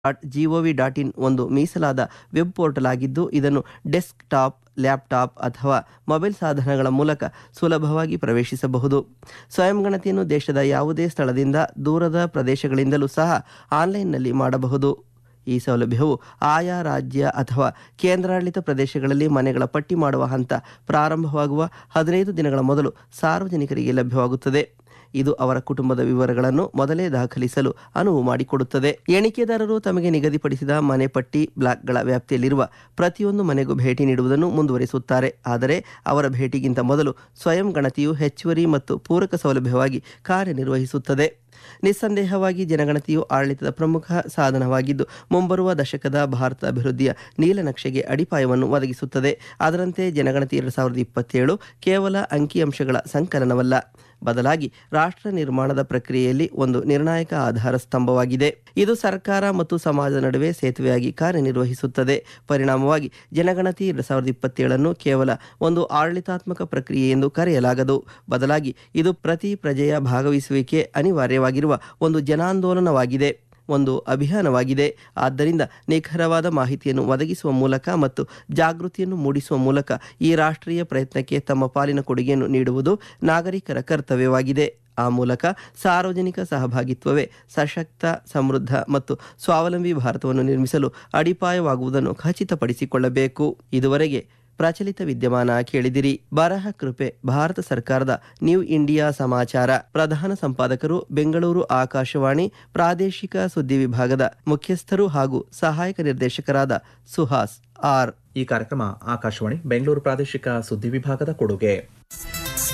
dot gov dot in ಒಂದು ಮೀಸಲಾದ web portal ಆಗಿದ್ದು ಇದನ್ನು ಡೆಸ್ಕ್ ಟಾಪ್ ಲ್ಯಾಪ್ಟಾಪ್ ಅಥವಾ ಮೊಬೈಲ್ ಸಾಧನಗಳ ಮೂಲಕ ಸುಲಭವಾಗಿ ಪ್ರವೇಶಿಸಬಹುದು ಸ್ವಯಂ ಗಣತಿಯನ್ನು ದೇಶದ ಯಾವುದೇ ಸ್ಥಳದಿಂದ ದೂರದ ಪ್ರದೇಶಗಳಿಂದಲೂ ಸಹ ಆನ್ಲೈನ್ನಲ್ಲಿ ಮಾಡಬಹುದು ಈ ಸೌಲಭ್ಯವು ಆಯಾ ರಾಜ್ಯ ಅಥವಾ ಕೇಂದ್ರಾಡಳಿತ ಪ್ರದೇಶಗಳಲ್ಲಿ ಮನೆಗಳ ಪಟ್ಟಿ ಮಾಡುವ ಹಂತ ಪ್ರಾರಂಭವಾಗುವ ಹದಿನೈದು ದಿನಗಳ ಮೊದಲು ಸಾರ್ವಜನಿಕರಿಗೆ ಲಭ್ಯವಾಗುತ್ತದೆ ಇದು ಅವರ ಕುಟುಂಬದ ವಿವರಗಳನ್ನು ಮೊದಲೇ ದಾಖಲಿಸಲು ಅನುವು ಮಾಡಿಕೊಡುತ್ತದೆ ಎಣಿಕೆದಾರರು ತಮಗೆ ನಿಗದಿಪಡಿಸಿದ ಮನೆ ಪಟ್ಟಿ ಬ್ಲಾಕ್ಗಳ ವ್ಯಾಪ್ತಿಯಲ್ಲಿರುವ ಪ್ರತಿಯೊಂದು ಮನೆಗೂ ಭೇಟಿ ನೀಡುವುದನ್ನು ಮುಂದುವರಿಸುತ್ತಾರೆ ಆದರೆ ಅವರ ಭೇಟಿಗಿಂತ ಮೊದಲು ಸ್ವಯಂ ಗಣತಿಯು ಹೆಚ್ಚುವರಿ ಮತ್ತು ಪೂರಕ ಸೌಲಭ್ಯವಾಗಿ ಕಾರ್ಯನಿರ್ವಹಿಸುತ್ತದೆ ನಿಸ್ಸಂದೇಹವಾಗಿ ಜನಗಣತಿಯು ಆಡಳಿತದ ಪ್ರಮುಖ ಸಾಧನವಾಗಿದ್ದು ಮುಂಬರುವ ದಶಕದ ಭಾರತ ಅಭಿವೃದ್ಧಿಯ ನೀಲನಕ್ಷೆಗೆ ಅಡಿಪಾಯವನ್ನು ಒದಗಿಸುತ್ತದೆ ಅದರಂತೆ ಜನಗಣತಿ ಎರಡು ಸಾವಿರದ ಇಪ್ಪತ್ತೇಳು ಕೇವಲ ಅಂಕಿಅಂಶಗಳ ಸಂಕಲನವಲ್ಲ ಬದಲಾಗಿ ರಾಷ್ಟ್ರ ನಿರ್ಮಾಣದ ಪ್ರಕ್ರಿಯೆಯಲ್ಲಿ ಒಂದು ನಿರ್ಣಾಯಕ ಆಧಾರ ಸ್ತಂಭವಾಗಿದೆ ಇದು ಸರ್ಕಾರ ಮತ್ತು ಸಮಾಜದ ನಡುವೆ ಸೇತುವೆಯಾಗಿ ಕಾರ್ಯನಿರ್ವಹಿಸುತ್ತದೆ ಪರಿಣಾಮವಾಗಿ ಜನಗಣತಿ ಎರಡು ಸಾವಿರದ ಇಪ್ಪತ್ತೇಳನ್ನು ಕೇವಲ ಒಂದು ಆಡಳಿತಾತ್ಮಕ ಪ್ರಕ್ರಿಯೆ ಎಂದು ಕರೆಯಲಾಗದು ಬದಲಾಗಿ ಇದು ಪ್ರತಿ ಪ್ರಜೆಯ ಭಾಗವಹಿಸುವಿಕೆ ಅನಿವಾರ್ಯವಾಗಿರುವ ಒಂದು ಜನಾಂದೋಲನವಾಗಿದೆ ಒಂದು ಅಭಿಯಾನವಾಗಿದೆ ಆದ್ದರಿಂದ ನಿಖರವಾದ ಮಾಹಿತಿಯನ್ನು ಒದಗಿಸುವ ಮೂಲಕ ಮತ್ತು ಜಾಗೃತಿಯನ್ನು ಮೂಡಿಸುವ ಮೂಲಕ ಈ ರಾಷ್ಟ್ರೀಯ ಪ್ರಯತ್ನಕ್ಕೆ ತಮ್ಮ ಪಾಲಿನ ಕೊಡುಗೆಯನ್ನು ನೀಡುವುದು ನಾಗರಿಕರ ಕರ್ತವ್ಯವಾಗಿದೆ ಆ ಮೂಲಕ ಸಾರ್ವಜನಿಕ ಸಹಭಾಗಿತ್ವವೇ ಸಶಕ್ತ ಸಮೃದ್ಧ ಮತ್ತು ಸ್ವಾವಲಂಬಿ ಭಾರತವನ್ನು ನಿರ್ಮಿಸಲು ಅಡಿಪಾಯವಾಗುವುದನ್ನು ಖಚಿತಪಡಿಸಿಕೊಳ್ಳಬೇಕು ಇದುವರೆಗೆ ಪ್ರಚಲಿತ ವಿದ್ಯಮಾನ ಕೇಳಿದಿರಿ ಬರಹ ಕೃಪೆ ಭಾರತ ಸರ್ಕಾರದ ನ್ಯೂ ಇಂಡಿಯಾ ಸಮಾಚಾರ ಪ್ರಧಾನ ಸಂಪಾದಕರು ಬೆಂಗಳೂರು ಆಕಾಶವಾಣಿ ಪ್ರಾದೇಶಿಕ ಸುದ್ದಿ ವಿಭಾಗದ ಮುಖ್ಯಸ್ಥರು ಹಾಗೂ ಸಹಾಯಕ ನಿರ್ದೇಶಕರಾದ ಸುಹಾಸ್ ಆರ್ ಈ ಕಾರ್ಯಕ್ರಮ ಆಕಾಶವಾಣಿ ಬೆಂಗಳೂರು ಪ್ರಾದೇಶಿಕ ಸುದ್ದಿ ವಿಭಾಗದ ಕೊಡುಗೆ